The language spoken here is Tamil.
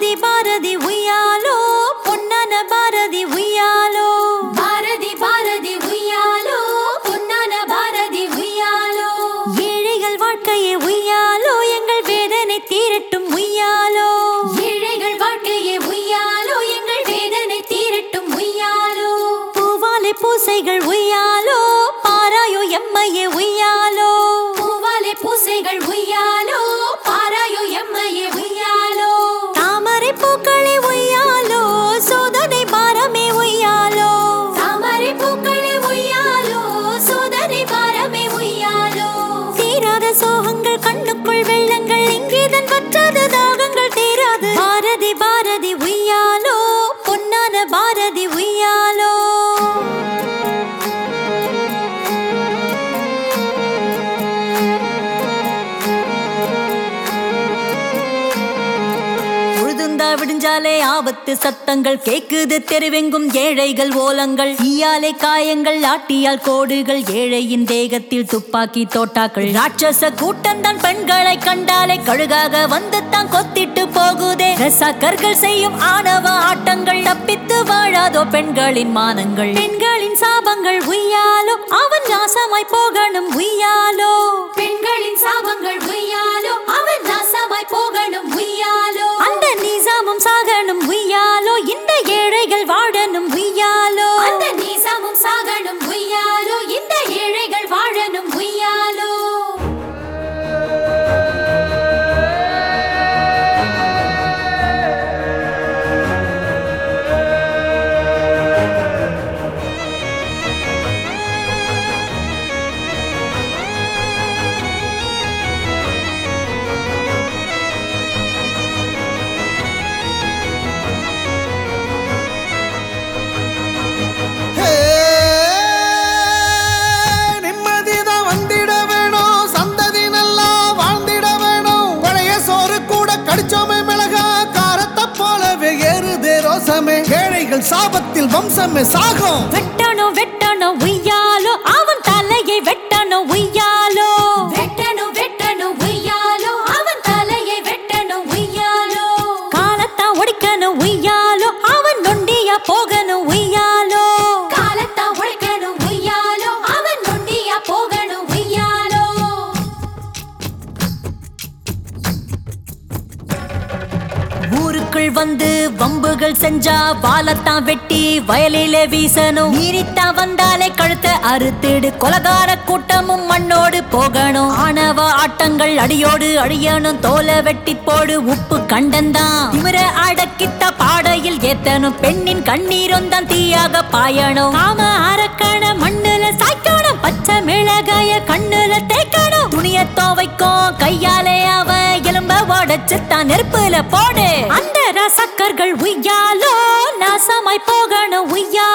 பாரதி பாரதி உய்யாலோ பொன்னான பாரதி உய்யாலோ பாரதி பாரதி உய்யாலோ பொன்னான பாரதி உய்யாலோ ஏழைகள் வாழ்க்கையே உய்யாலோ எங்கள் வேதனை தீரட்டும் உய்யாலோ ஏழைகள் வாழ்க்கையே உய்யாலோ எங்கள் வேதனை தீரட்டும் உய்யாலோ பூவாலை பூசைகள் உய்யாலோ பாராயோ எம்மையே உய்யாலோ பூவாலே பூசைகள் உய்யாலோ பாராயோ எம்மையே உய்யாலோ தாமரை பூக்களே உய்யாலோ சோதனை பாரமே உய்யாலோ தாமரை பூக்களே உய்யாலோ சோதனை பாரமே உய்யாலோ தீராத சோகங்கள் கண்ணுக்குள் வெள்ளங்கள் இங்கேதான் வற்றாத தாகங்கள் தீராது பாரதி பாரதி உய்யாலோ பொன்னான பாரதி உய்யாலோ உழுதுந்தா விடிஞ்சாலே ஆபத்து சத்தங்கள் கேக்குது தெருவெங்கும் ஏழைகள் ஓலங்கள் ஈயாலே காயங்கள் ஆட்டியால் கோடுகள் ஏழையின் தேகத்தில் துப்பாக்கி தோட்டாக்கள் ராட்சச கூட்டம்தான் பெண்களை கண்டாலே கழுகாக வந்து தான் கொத்திட்டு போகுதே ரசாக்கர்கள் செய்யும் ஆணவ ஆட்டங்கள் தப்பித்து வாழாதோ பெண்களின் மானங்கள் பெண்களின் சாபங்கள் உய்யாலோ அவன் நாசமாய் போகணும் உய்யாலோ பெண்களின் சாபங்கள் உய்யாலோ அவன் நாசமாய் போகணும் உய்யாலோ அந்த நிசாமும் சாகணும் உய்யாலோ இந்த ஏழைகள் வாழணும் உய்யாலோ அந்த நீசமும் சாகணும் உய்யாலோ இந்த ஏழைகள் வாழணும் உய்யாலோ ஹே, நிம்மதிதான் வந்திட வேணும் சந்ததி நல்லா வாழ்ந்திட வேணும் பழைய சோறு கூட கடிச்சோமே மிளகா காரத்தை போலவே ஏறுதே ரோசமே ஏழைகள் சாபத்தில் வம்சமே சாகும் வெட்டணும் வெட்டணும் உய்யாலோ அவன் தலையை வெட்டணும் உய்யாலோ வெட்டணும் வெட்டணும் உய்யாலோ அவன் தலையை வெட்டணும் உய்யாலோ காலத்தா ஒடிக்கணும் உய்யாலோ அவன் நொண்டியா போகணும் உய்யாலோ காலத்தா உழைக்கணும் உய்யாலோ அவன் நொண்டியா போகணும் உய்யாலோ ஊருக்குள் வந்து வம்புகள் செஞ்சா வாலத்தான் வெட்டி வயலிலே வீசணும் மீறித்தா வந்தாலே கழுத்தை அறுத்திடு கொலகார கூட்டமும் மண்ணோடு போகணும் ஆணவ ஆட்டங்கள் அடியோடு அழியணும் தோலை வெட்டி போடு உப்பு கண்டந்தான் திமிர அடக்கித்த பாடையில் ஏத்தணும் பெண்ணின் கண்ணீரும் தான் தீயாக பாயணும் காம அரக்கண மண்ணுல சாய்க்கணும் பச்சை மிளகாய கண்ணுல தேய்க்கணும் துணிய துவைக்கும் கையாலே அவ எலும்ப உடைச்சு தான் நெருப்புல போடு அந்த ரசக்கர்கள் உய்யாலோ நாசமாய் போகணும் உய்யா